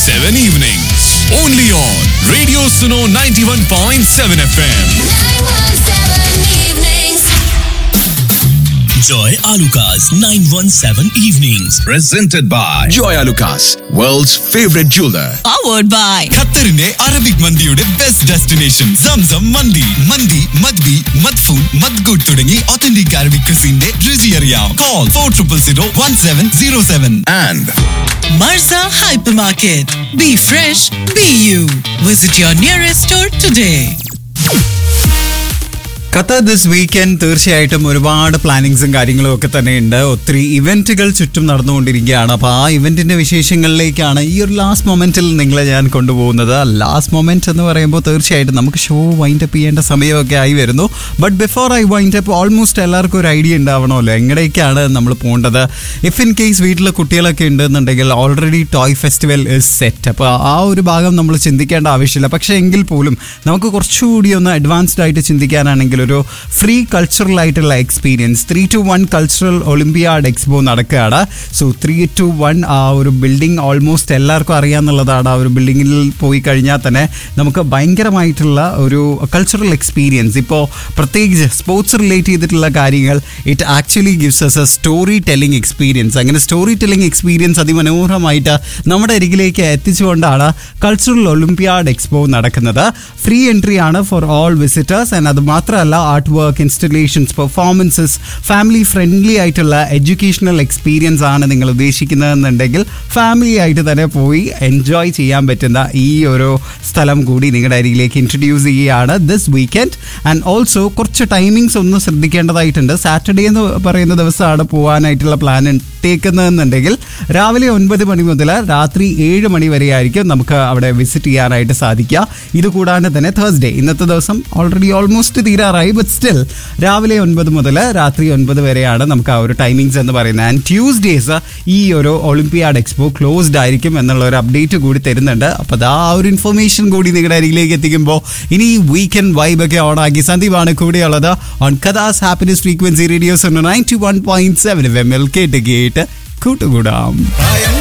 7 evenings. Only on Radio Suno 91.7 FM. Joy Alukas 917 Evenings. presented by Joy Lucas, world's favorite jeweler. powered by ഖത്തറിന്റെ Arabic മന്തിയുടെ best destination Zamzam മന്തി മന്തി മദ്ബി മദ്ഫൂൻ മദ്ഗുഡ് തുടങ്ങി ഒത്തന്റിക് അറബിക് ക്രിസിന്റെ രുചി അറിയാം call four triple zero one seven zero seven And Marza Hypermarket. Be fresh, be you. Visit your nearest store today. Qatar this weekend തീർച്ചയായിട്ടും ഒരുപാട് പ്ലാനിങ്സും കാര്യങ്ങളും ഒക്കെ തന്നെ ഉണ്ട് ഒത്തിരി ഇവന്റുകൾ ചുറ്റും നടന്നുകൊണ്ടിരിക്കുകയാണ് അപ്പോൾ ആ ഇവന്റിന്റെ വിശേഷങ്ങളിലേക്കാണ് ഈ ഒരു ലാസ്റ്റ് മൊമെന്റിൽ നിങ്ങളെ ഞാൻ കൊണ്ടുപോകുന്നത് ലാസ്റ്റ് മൊമെന്റ് എന്ന് പറയുമ്പോൾ തീർച്ചയായിട്ടും നമുക്ക് ഷോ വൈൻഡ് അപ്പ് ചെയ്യേണ്ട സമയമൊക്കെ ആയി വരുന്നു but before I wind up almost എല്ലാവർക്കും ഒരു ഐഡിയ ഉണ്ടാവണമല്ലോ എങ്ങടേക്കാണ് നമ്മൾ പോകേണ്ടത് ഇഫ് ഇൻ കേസ് വീട്ടിൽ കുട്ടികളൊക്കെ ഉണ്ടെന്നുണ്ടെങ്കിൽ already toy festival is set അപ്പോൾ ആ ഒരു ഭാഗം നമ്മൾ ചിന്തിക്കേണ്ട ആവശ്യമില്ല പക്ഷേ എങ്കിൽ പോലും നമുക്ക് കുറച്ചുകൂടി ഒന്ന് അഡ്വാൻസ്ഡ് ആയിട്ട് ചിന്തിക്കാനാണെങ്കിൽ ഒരു ഫ്രീ കൾച്ചറൽ ആയിട്ടുള്ള experience three two one cultural olympiad expo നടക്കുകയാണ് സോ ത്രീ ടു വൺ ആ ഒരു ബിൽഡിംഗ് ഓൾമോസ്റ്റ് എല്ലാവർക്കും അറിയാമെന്നുള്ളതാണ് ആ ഒരു ബിൽഡിങ്ങിൽ പോയി കഴിഞ്ഞാൽ തന്നെ നമുക്ക് ഭയങ്കരമായിട്ടുള്ള ഒരു കൾച്ചറൽ എക്സ്പീരിയൻസ് ഇപ്പോൾ പ്രത്യേകിച്ച് സ്പോർട്സ് റിലേറ്റ് ചെയ്തിട്ടുള്ള കാര്യങ്ങൾ it actually gives us a story telling experience അങ്ങനെ സ്റ്റോറി ടെല്ലിംഗ് എക്സ്പീരിയൻസ് അതിമനോഹരമായിട്ട് നമ്മുടെ അരികിലേക്ക് എത്തിച്ചുകൊണ്ടാണ് കൾച്ചറൽ ഒളിമ്പിയാഡ് എക്സ്പോ നടക്കുന്നത് ഫ്രീ എൻട്രി ആണ് ഫോർ ഓൾ വിസിറ്റേഴ്സ് ആൻഡ് അത് മാത്രമല്ല art work installations performances family friendly ആയിട്ടുള്ള എഡ്യൂക്കേഷണൽ എക്സ്പീരിയൻസ് ആണ് നിങ്ങൾ ഉദ്ദേശിക്കുന്നതെന്നുണ്ടെങ്കിൽ ഫാമിലി ആയിട്ട് തന്നെ പോയി എൻജോയ് ചെയ്യാൻ പറ്റുന്ന ഈ ഒരു സ്ഥലം കൂടി നിങ്ങളുടെ അരികിലേക്ക് ഇൻട്രൊഡ്യൂസ് ചെയ്യുകയാണ് ദിസ് വീക്കെൻഡ് ആൻഡ് ഓൾസോ കുറച്ച് ടൈമിങ്സ് ഒന്ന് ശ്രദ്ധിക്കേണ്ടതായിട്ടുണ്ട് സാറ്റർഡേ എന്ന് പറയുന്ന ദിവസമാണ് പോകാനായിട്ടുള്ള പ്ലാൻ ഇട്ടേക്കുന്നതെന്നുണ്ടെങ്കിൽ രാവിലെ ഒൻപത് മണി മുതൽ രാത്രി ഏഴ് മണി വരെ ആയിരിക്കും നമുക്ക് അവിടെ വിസിറ്റ് ചെയ്യാനായിട്ട് സാധിക്കുക ഇത് കൂടാതെ തന്നെ തേഴ്സ്ഡേ ഇന്നത്തെ ദിവസം ഓൾറെഡി ഓൾമോസ്റ്റ് തീരാറായി ബട്ട് സ്റ്റിൽ രാവിലെ ഒൻപത് മുതൽ രാത്രി ഒൻപത് വരെയാണ് നമുക്ക് ആ ഒരു ടൈമിങ്സ് എന്ന് പറയുന്നത് ആൻഡ് ട്യൂസ്ഡേസ് ഈ ഒരു ഒളിമ്പിയാഡ് എക്സ്പോ ക്ലോസ്ഡ് ആയിരിക്കും എന്നുള്ള ഒരു അപ്ഡേറ്റ് കൂടി തരുന്നുണ്ട് അപ്പോൾ അത് ആ ഒരു ഇൻഫർമേഷൻ കൂടി നിങ്ങളുടെ അരികിലേക്ക് എത്തിക്കുമ്പോൾ ഇനി വീക്കെൻഡ് വൈബ് ഒക്കെ ഓൺ ആക്കി സന്ദീപാണ് കൂടെയുള്ളത് on Qatar's happiness frequency radio's ninety one point seven M L കേട്ട് കേട്ട് കൂട്ടുകൂടാം